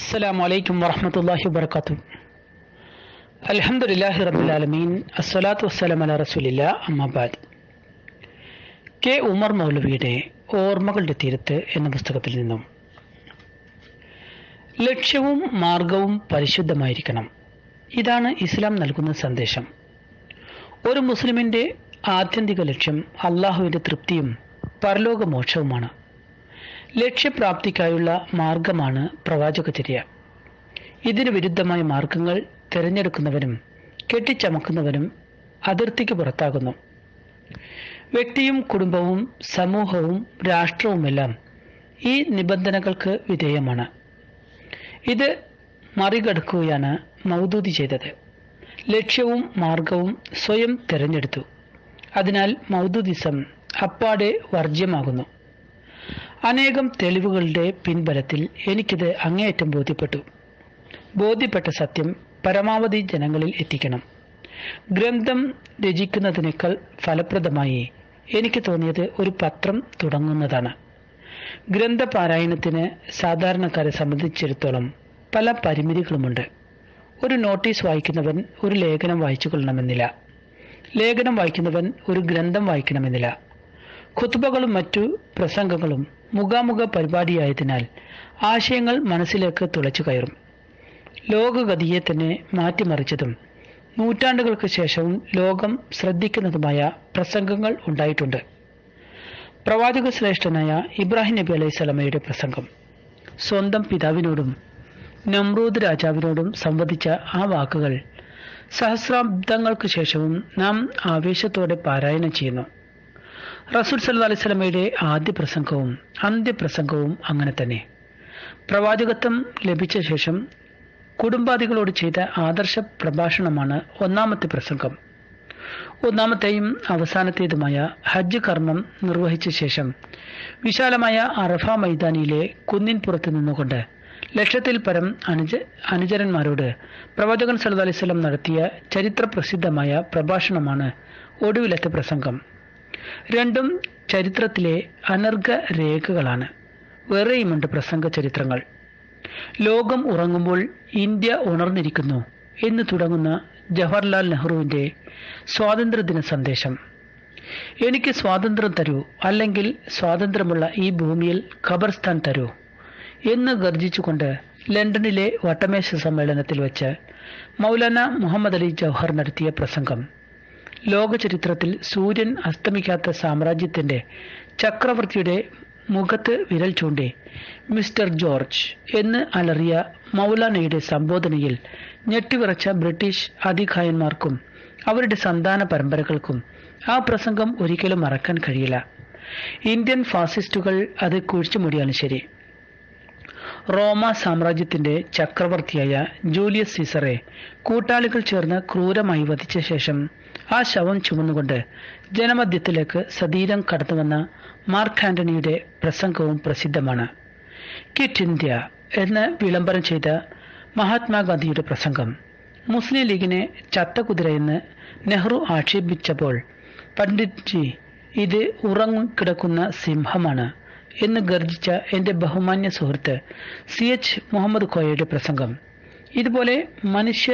السلام عليكم ورحمة الله وبركاته الحمد لله رب العالمين الصلاة والسلام على رسول الله أما بعد K Umar മൗലവിയുടെ ഓർമ്മകളുടെ തീരത്ത് എന്ന പുസ്തകത്തിൽ നിന്നും ലക്ഷ്യവും മാർഗവും പരിശുദ്ധമായിരിക്കണം ഇതാണ് ഇസ്ലാം നൽകുന്ന സന്ദേശം ഒരു മുസ്ലിമിന്റെ ആത്യന്തിക ലക്ഷ്യം അള്ളാഹുവിന്റെ തൃപ്തിയും പരലോക മോക്ഷവുമാണ് ലക്ഷ്യപ്രാപ്തിക്കായുള്ള മാർഗമാണ് പ്രവാചകചര്യ ഇതിന് വിരുദ്ധമായ മാർഗങ്ങൾ തിരഞ്ഞെടുക്കുന്നവരും കെട്ടിച്ചമക്കുന്നവരും അതിർത്തിക്ക് പുറത്താകുന്നു വ്യക്തിയും കുടുംബവും സമൂഹവും രാഷ്ട്രവുമെല്ലാം ഈ നിബന്ധനകൾക്ക് വിധേയമാണ് ഇത് മറികടക്കുകയാണ് മൗദൂദി ചെയ്തത് ലക്ഷ്യവും മാർഗവും സ്വയം തിരഞ്ഞെടുത്തു അതിനാൽ മൗദൂദിസം അപ്പാടെ വർജ്യമാകുന്നു അനേകം തെളിവുകളുടെ പിൻബലത്തിൽ എനിക്കിത് അങ്ങേയറ്റം ബോധ്യപ്പെട്ടു ബോധ്യപ്പെട്ട സത്യം പരമാവധി ജനങ്ങളിൽ എത്തിക്കണം ഗ്രന്ഥം രചിക്കുന്നതിനേക്കാൾ ഫലപ്രദമായി എനിക്ക് തോന്നിയത് ഒരു പത്രം തുടങ്ങുന്നതാണ് ഗ്രന്ഥപാരായണത്തിന് സാധാരണക്കാരെ സംബന്ധിച്ചിടത്തോളം പല പരിമിതികളുമുണ്ട് ഒരു നോട്ടീസ് വായിക്കുന്നവൻ ഒരു ലേഖനം വായിച്ചു കൊള്ളണമെന്നില്ല ലേഖനം വായിക്കുന്നവൻ ഒരു ഗ്രന്ഥം വായിക്കണമെന്നില്ല ഖുത്തുബകളും മറ്റു പ്രസംഗങ്ങളും മുഖാമുഖ പരിപാടിയായതിനാൽ ആശയങ്ങൾ മനസ്സിലേക്ക് തുളച്ചു കയറും ലോകഗതിയെ തന്നെ മാറ്റിമറിച്ചതും നൂറ്റാണ്ടുകൾക്ക് ശേഷവും ലോകം ശ്രദ്ധിക്കുന്നതുമായ പ്രസംഗങ്ങൾ ഉണ്ടായിട്ടുണ്ട് പ്രവാചക ശ്രേഷ്ഠനായ ഇബ്രാഹിം നബി അലൈഹി സ്വലമയുടെ പ്രസംഗം സ്വന്തം പിതാവിനോടും നമ്രൂദ് രാജാവിനോടും സംവദിച്ച ആ വാക്കുകൾ സഹസ്രാബ്ദങ്ങൾക്ക് ശേഷവും നാം ആവേശത്തോടെ പാരായണം ചെയ്യുന്നു റസൂൽ സല്ലു അലൈഹി സ്വലമയുടെ ആദ്യ പ്രസംഗവും അന്ത്യപ്രസംഗവും അങ്ങനെ തന്നെ പ്രവാചകത്വം ലഭിച്ച ശേഷം കുടുംബാദികളോട് ചെയ്ത ആദർശ പ്രഭാഷണമാണ് ഒന്നാമത്തെ പ്രസംഗം ഒന്നാമത്തെയും അവസാനത്തേതുമായ ഹജ്ജ് കർമ്മം നിർവഹിച്ച ശേഷം വിശാലമായ അറഫ മൈതാനിയിലെ കുന്നിൻ പുറത്ത് നിന്നുകൊണ്ട് ലക്ഷത്തിൽ പരം അനുജ അനുചരന്മാരോട് പ്രവാചകൻ സല്ലു അലൈഹി സ്വലം നടത്തിയ ചരിത്ര പ്രസിദ്ധമായ പ്രഭാഷണമാണ് ഒടുവിലത്തെ പ്രസംഗം രണ്ടും ചരിത്രത്തിലെ അനർഘ രേഖകളാണ് വേറെയുമുണ്ട് പ്രസംഗ ചരിത്രങ്ങൾ ലോകം ഉറങ്ങുമ്പോൾ ഇന്ത്യ ഉണർന്നിരിക്കുന്നു എന്ന് തുടങ്ങുന്ന ജവഹർലാൽ നെഹ്റുവിന്റെ സ്വാതന്ത്ര്യദിന സന്ദേശം എനിക്ക് സ്വാതന്ത്ര്യം തരൂ അല്ലെങ്കിൽ സ്വാതന്ത്ര്യമുള്ള ഈ ഭൂമിയിൽ ഖബർസ്ഥാൻ തരൂ എന്ന് ഗർജിച്ചുകൊണ്ട് ലണ്ടനിലെ വട്ടമേശ സമ്മേളനത്തിൽ വെച്ച് മൗലാന മുഹമ്മദ് അലി ജവഹർ നടത്തിയ പ്രസംഗം ലോക ചരിത്രത്തിൽ സൂര്യൻ അസ്തമിക്കാത്ത സാമ്രാജ്യത്തിന്റെ ചക്രവർത്തിയുടെ മുഖത്ത് വിരൽ ചൂണ്ടി മിസ്റ്റർ ജോർജ് എന്ന് അലറിയ മൗലാനയുടെ സംബോധനയിൽ ഞെട്ടിവിറച്ച ബ്രിട്ടീഷ് അധികായന്മാർക്കും അവരുടെ സന്താന പരമ്പരകൾക്കും ആ പ്രസംഗം ഒരിക്കലും മറക്കാൻ കഴിയില്ല ഇന്ത്യൻ ഫാസിസ്റ്റുകൾ അത് കുഴിച്ചുമൂടിയാണ് ശരി റോമ സാമ്രാജ്യത്തിന്റെ ചക്രവർത്തിയായ ജൂലിയസ് സീസറെ കൂട്ടാളികൾ ചേർന്ന് ക്രൂരമായി വധിച്ച ശേഷം ആ ശവം ചുമന്നുകൊണ്ട് ജനമധ്യത്തിലേക്ക് സതീരം കടന്നുവന്ന മാർക്ക് ആന്റണിയുടെ പ്രസംഗവും പ്രസിദ്ധമാണ് കിറ്റ് ഇന്ത്യ എന്ന് വിളംബരം ചെയ്ത മഹാത്മാഗാന്ധിയുടെ പ്രസംഗം മുസ്ലിം ലീഗിനെ ചത്തകുതിരയെന്ന് നെഹ്റു ആക്ഷേപിച്ചപ്പോൾ പണ്ഡിറ്റ്ജി ഇത് ഉറങ്ങിക്കിടക്കുന്ന സിംഹമാണ് എന്ന് ഗർജിച്ച എൻ്റെ ബഹുമാന്യ സുഹൃത്ത് സി എച്ച് മുഹമ്മദ് കോയയുടെ പ്രസംഗം ഇതുപോലെ മനുഷ്യ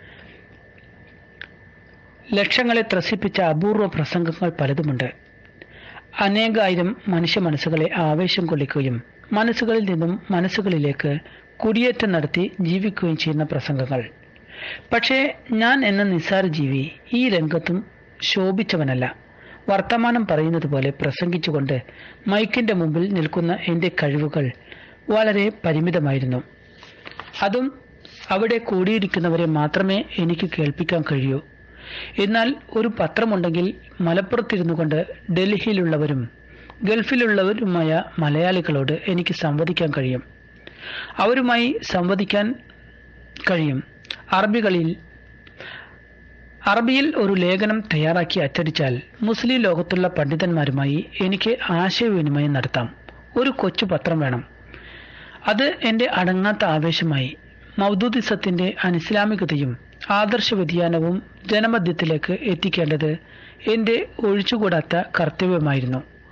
ലക്ഷങ്ങളെ ത്രസിപ്പിച്ച അപൂർവ പ്രസംഗങ്ങൾ പലതുമുണ്ട് അനേകായിരം മനുഷ്യ മനസ്സുകളെ ആവേശം കൊള്ളിക്കുകയും മനസ്സുകളിൽ നിന്നും മനസ്സുകളിലേക്ക് കുടിയേറ്റം നടത്തി ജീവിക്കുകയും ചെയ്യുന്ന പ്രസംഗങ്ങൾ പക്ഷേ ഞാൻ എന്ന നിസ്സാര ജീവി ഈ രംഗത്തും ശോഭിച്ചവനല്ല വർത്തമാനം പറയുന്നത് പോലെ പ്രസംഗിച്ചുകൊണ്ട് മൈക്കിന്റെ മുമ്പിൽ നിൽക്കുന്ന എൻ്റെ കഴിവുകൾ വളരെ പരിമിതമായിരുന്നു അതും അവിടെ കൂടിയിരിക്കുന്നവരെ മാത്രമേ എനിക്ക് കേൾപ്പിക്കാൻ കഴിയൂ എന്നാൽ ഒരു പത്രമുണ്ടെങ്കിൽ മലപ്പുറത്തിരുന്നു കൊണ്ട് ഡൽഹിയിലുള്ളവരും ഗൾഫിലുള്ളവരുമായ മലയാളികളോട് എനിക്ക് സംവദിക്കാൻ കഴിയും അവരുമായി സംവദിക്കാൻ കഴിയും അറബികളിൽ അറബിയിൽ ഒരു ലേഖനം തയ്യാറാക്കി അച്ചടിച്ചാൽ മുസ്ലിം ലോകത്തുള്ള പണ്ഡിതന്മാരുമായി എനിക്ക് ആശയവിനിമയം നടത്താം ഒരു കൊച്ചു പത്രം വേണം അത് എൻ്റെ അടങ്ങാത്ത ആവേശമായി മൗദൂദിസത്തിന്റെ അനിസ്ലാമികതയും ആദർശ വ്യതിയാനവും ജനമധ്യത്തിലേക്ക് എത്തിക്കേണ്ടത് എൻ്റെ ഒഴിച്ചുകൂടാത്ത കർത്തവ്യമായിരുന്നു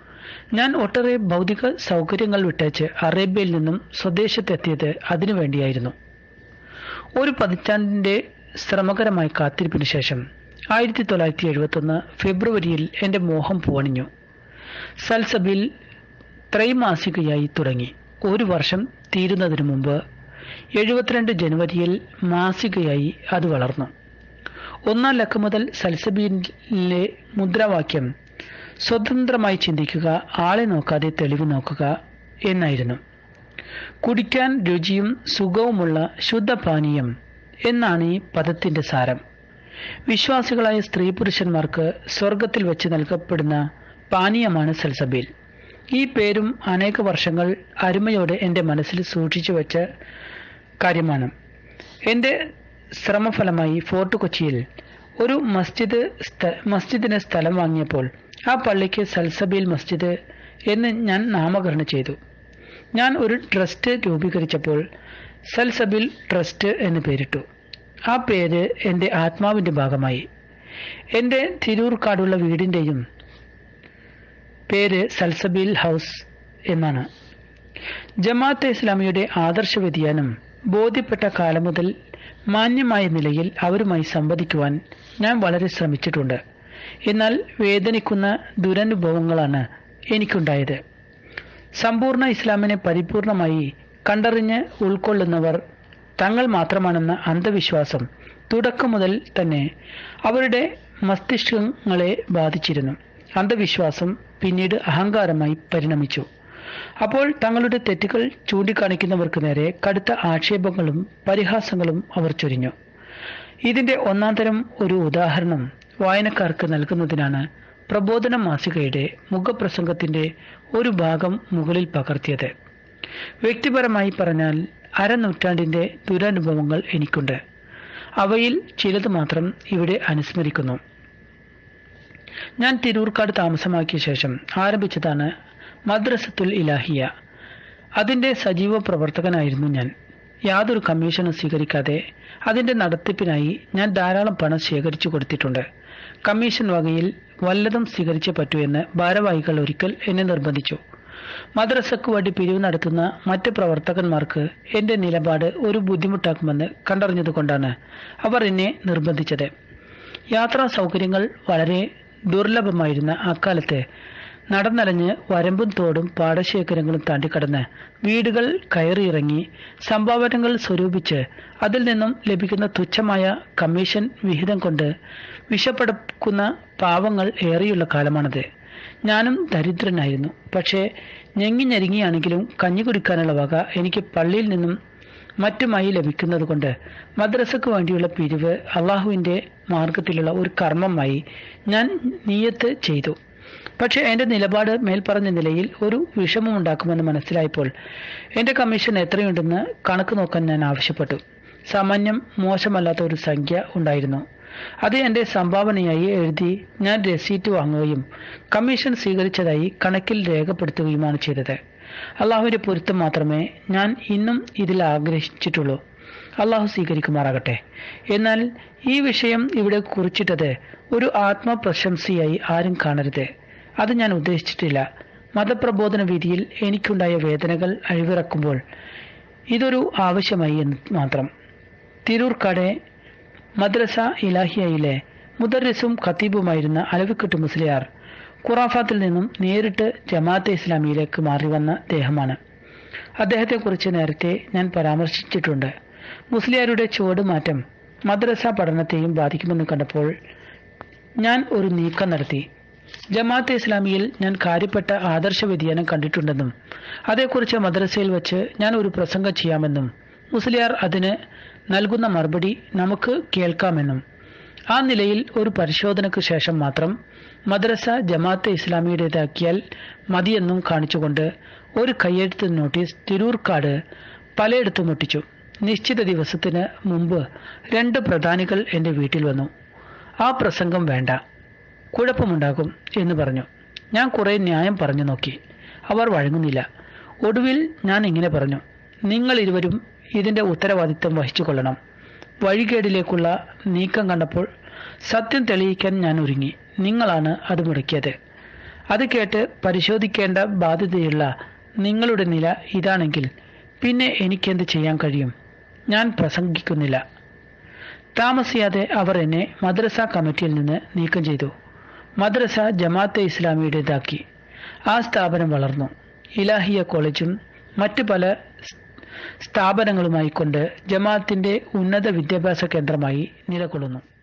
ഞാൻ ഒട്ടേറെ ഭൗതിക സൗകര്യങ്ങൾ വിട്ടേച്ച് അറേബ്യയിൽ നിന്നും സ്വദേശത്തെത്തിയത് അതിനു വേണ്ടിയായിരുന്നു ഒരു പതിറ്റാണ്ടിന്റെ ശ്രമകരമായ കാത്തിരിപ്പിന് ശേഷം ആയിരത്തി തൊള്ളായിരത്തി എഴുപത്തൊന്ന് ഫെബ്രുവരിയിൽ എൻ്റെ മോഹം പൂവണിഞ്ഞു സൽസബിൽ ത്രൈമാസികയായി തുടങ്ങി ഒരു വർഷം തീരുന്നതിനു മുമ്പ് എഴുപത്തിരണ്ട് ജനുവരിയിൽ മാസികയായി അത് വളർന്നു ഒന്നാം ലക്ക മുതൽ സൽസബീലിലെ മുദ്രാവാക്യം സ്വതന്ത്രമായി ചിന്തിക്കുക ആളെ നോക്കാതെ തെളിവ് നോക്കുക എന്നായിരുന്നു കുടിക്കാൻ രുചിയും സുഖവുമുള്ള ശുദ്ധപാനീയം എന്നാണ് ഈ പദത്തിന്റെ സാരം വിശ്വാസികളായ സ്ത്രീ പുരുഷന്മാർക്ക് സ്വർഗത്തിൽ വെച്ച് നൽകപ്പെടുന്ന പാനീയമാണ് സൽസബീൽ ഈ പേരും അനേക വർഷങ്ങൾ അരുമയോടെ എൻ്റെ മനസ്സിൽ സൂക്ഷിച്ചു വെച്ച കാര്യമാണ് എൻ്റെ ശ്രമഫലമായി ഫോർട്ട് കൊച്ചിയിൽ ഒരു മസ്ജിദ് സ്ഥ- മസ്ജിദിന് സ്ഥലം വാങ്ങിയപ്പോൾ ആ പള്ളിക്ക് സൽസബീൽ മസ്ജിദ് എന്ന് ഞാൻ നാമകരണം ചെയ്തു ഞാൻ ഒരു ട്രസ്റ്റ് രൂപീകരിച്ചപ്പോൾ സൽസബിൽ ട്രസ്റ്റ് എന്ന് പേരിട്ടു ആ പേര് എൻ്റെ ആത്മാവിൻ്റെ ഭാഗമായി എൻ്റെ തിരൂർക്കാടുള്ള വീടിൻ്റെയും പേര് സൽസബീൽ ഹൗസ് എന്നാണ് ജമാഅത്തെ ഇസ്ലാമിയുടെ ആദർശ വ്യതിയാനം ബോധ്യപ്പെട്ട കാലം മുതൽ മാന്യമായ നിലയിൽ അവരുമായി സംവദിക്കുവാൻ ഞാൻ വളരെ ശ്രമിച്ചിട്ടുണ്ട് എന്നാൽ വേദനിക്കുന്ന ദുരനുഭവങ്ങളാണ് എനിക്കുണ്ടായത് സമ്പൂർണ്ണ ഇസ്ലാമിനെ പരിപൂർണമായി കണ്ടറിഞ്ഞ് ഉൾക്കൊള്ളുന്നവർ തങ്ങൾ മാത്രമാണെന്ന അന്ധവിശ്വാസം തുടക്കം മുതൽ തന്നെ അവരുടെ മസ്തിഷ്കങ്ങളെ ബാധിച്ചിരുന്നു അന്ധവിശ്വാസം പിന്നീട് അഹങ്കാരമായി പരിണമിച്ചു അപ്പോൾ തങ്ങളുടെ തെറ്റുകൾ ചൂണ്ടിക്കാണിക്കുന്നവർക്ക് നേരെ കടുത്ത ആക്ഷേപങ്ങളും പരിഹാസങ്ങളും അവർ ചൊരിഞ്ഞു ഇതിന്റെ ഒന്നാം തരം ഒരു ഉദാഹരണം വായനക്കാർക്ക് നൽകുന്നതിനാണ് പ്രബോധന മാസികയുടെ മുഖപ്രസംഗത്തിന്റെ ഒരു ഭാഗം മുകളിൽ പകർത്തിയത് വ്യക്തിപരമായി പറഞ്ഞാൽ അരനൂറ്റാണ്ടിന്റെ ദുരനുഭവങ്ങൾ എനിക്കുണ്ട് അവയിൽ ചിലത് മാത്രം ഇവിടെ അനുസ്മരിക്കുന്നു ഞാൻ തിരൂർക്കാട് താമസമാക്കിയ ശേഷം ആരംഭിച്ചതാണ് മദ്രസത്തുൽ ഇലാഹിയ അതിന്റെ സജീവ പ്രവർത്തകനായിരുന്നു ഞാൻ യാതൊരു കമ്മീഷനും സ്വീകരിക്കാതെ അതിന്റെ നടത്തിപ്പിനായി ഞാൻ ധാരാളം പണം ശേഖരിച്ചു കൊടുത്തിട്ടുണ്ട് കമ്മീഷൻ വകയിൽ വല്ലതും സ്വീകരിച്ചേ പറ്റൂ എന്ന് ഭാരവാഹികൾ ഒരിക്കൽ എന്നെ നിർബന്ധിച്ചു മദ്രസക്ക് വേണ്ടി പിരിവ് നടത്തുന്ന മറ്റ് പ്രവർത്തകന്മാർക്ക് എന്റെ നിലപാട് ഒരു ബുദ്ധിമുട്ടാക്കുമെന്ന് കണ്ടറിഞ്ഞതുകൊണ്ടാണ് അവർ എന്നെ നിർബന്ധിച്ചത് യാത്രാ സൗകര്യങ്ങൾ വളരെ ദുർലഭമായിരുന്ന അക്കാലത്ത് നടന്നലഞ്ഞ് വരമ്പും തോടും പാടശേഖരങ്ങളും താണ്ടിക്കടന്ന് വീടുകൾ കയറിയിറങ്ങി സംഭാവനകൾ സ്വരൂപിച്ച് അതിൽ നിന്നും ലഭിക്കുന്ന തുച്ഛമായ കമ്മീഷൻ വിഹിതം കൊണ്ട് വിഷപ്പെടുക്കുന്ന പാവങ്ങൾ ഏറെയുള്ള കാലമാണത് ഞാനും ദരിദ്രനായിരുന്നു പക്ഷേ ഞെങ്ങി ഞെരുങ്ങിയാണെങ്കിലും കഞ്ഞി കുടിക്കാനുള്ള വക എനിക്ക് പള്ളിയിൽ നിന്നും മറ്റുമായി ലഭിക്കുന്നത് കൊണ്ട് മദ്രസക്ക് വേണ്ടിയുള്ള പിരിവ് അള്ളാഹുവിന്റെ മാർഗത്തിലുള്ള ഒരു കർമ്മമായി ഞാൻ നീയത്ത് ചെയ്തു പക്ഷേ എന്റെ നിലപാട് മേൽപ്പറഞ്ഞ നിലയിൽ ഒരു വിഷമമുണ്ടാക്കുമെന്ന് മനസ്സിലായപ്പോൾ എന്റെ കമ്മീഷൻ എത്രയുണ്ടെന്ന് കണക്ക് നോക്കാൻ ഞാൻ ആവശ്യപ്പെട്ടു സാമാന്യം മോശമല്ലാത്ത ഒരു സംഖ്യ ഉണ്ടായിരുന്നു അത് എന്റെ സംഭാവനയായി എഴുതി ഞാൻ രസീറ്റ് വാങ്ങുകയും കമ്മീഷൻ സ്വീകരിച്ചതായി കണക്കിൽ രേഖപ്പെടുത്തുകയുമാണ് ചെയ്തത് അള്ളാഹുവിന്റെ പൊരുത്തം മാത്രമേ ഞാൻ ഇന്നും ഇതിൽ ആഗ്രഹിച്ചിട്ടുള്ളൂ അള്ളാഹു സ്വീകരിക്കുമാറാകട്ടെ എന്നാൽ ഈ വിഷയം ഇവിടെ കുറിച്ചിട്ടത് ഒരു ആത്മപ്രശംസയായി ആരും കാണരുത് അത് ഞാൻ ഉദ്ദേശിച്ചിട്ടില്ല മതപ്രബോധന രീതിയിൽ എനിക്കുണ്ടായ വേദനകൾ അഴിവിറക്കുമ്പോൾ ഇതൊരു ആവശ്യമായി എന്ന് മാത്രം തിരൂർക്കാടെ മദ്രസ ഇലാഹിയയിലെ മുദറിസും ഖത്തീബുമായിരുന്ന അലവിക്കുട്ട് മുസ്ലിയാർ ഖുറാഫാത്തിൽ നിന്നും നേരിട്ട് ജമാഅത്തെ ഇസ്ലാമിയിലേക്ക് മാറി വന്ന ദേഹമാണ് അദ്ദേഹത്തെക്കുറിച്ച് നേരത്തെ ഞാൻ പരാമർശിച്ചിട്ടുണ്ട് മുസ്ലിയാരുടെ ചുവടുമാറ്റം മദ്രസ പഠനത്തെയും ബാധിക്കുമെന്ന് കണ്ടപ്പോൾ ഞാൻ ഒരു നീക്കം നടത്തി ജമാഅത്തെ ഇസ്ലാമിയിൽ ഞാൻ കാര്യപ്പെട്ട ആദർശ വ്യതിയാനം കണ്ടിട്ടുണ്ടെന്നും അതേക്കുറിച്ച് മദ്രസയിൽ വെച്ച് ഞാൻ ഒരു പ്രസംഗം ചെയ്യാമെന്നും മുസ്ലിയാർ അതിന് നൽകുന്ന മറുപടി നമുക്ക് കേൾക്കാമെന്നും ആ നിലയിൽ ഒരു പരിശോധനയ്ക്ക് ശേഷം മാത്രം മദ്രസ ജമാഅത്തെ ഇസ്ലാമിയുടേതാക്കിയാൽ മതിയെന്നും കാണിച്ചുകൊണ്ട് ഒരു കയ്യെഴുത്ത് നോട്ടീസ് തിരൂർക്കാട് പലയിടത്തും ഒട്ടിച്ചു നിശ്ചിത ദിവസത്തിന് മുമ്പ് രണ്ട് പ്രധാനികൾ എൻ്റെ വീട്ടിൽ വന്നു ആ പ്രസംഗം വേണ്ട കുഴപ്പമുണ്ടാകും എന്ന് പറഞ്ഞു ഞാൻ കുറെ ന്യായം പറഞ്ഞു നോക്കി അവർ വഴങ്ങുന്നില്ല ഒടുവിൽ ഞാൻ ഇങ്ങനെ പറഞ്ഞു നിങ്ങൾ ഇരുവരും ഇതിന്റെ ഉത്തരവാദിത്തം വഹിച്ചു കൊള്ളണം വഴികേടിലേക്കുള്ള നീക്കം കണ്ടപ്പോൾ സത്യം തെളിയിക്കാൻ ഞാൻ ഒരുങ്ങി നിങ്ങളാണ് അത് മുടക്കിയത് അത് കേട്ട് പരിശോധിക്കേണ്ട ബാധ്യതയുള്ള നിങ്ങളുടെ നില ഇതാണെങ്കിൽ പിന്നെ എനിക്കെന്ത് ചെയ്യാൻ കഴിയും ഞാൻ പ്രസംഗിക്കുന്നില്ല താമസിയാതെ അവർ എന്നെ മദ്രസ കമ്മിറ്റിയിൽ നിന്ന് നീക്കം ചെയ്തു മദ്രസ ജമാഅത്തെ ഇസ്ലാമിയുടേതാക്കി ആ സ്ഥാപനം വളർന്നു ഇലാഹിയ കോളേജും മറ്റ് പല സ്ഥാപനങ്ങളുമായി കൊണ്ട് ജമാഅത്തിന്റെ ഉന്നത വിദ്യാഭ്യാസ കേന്ദ്രമായി നിലകൊള്ളുന്നു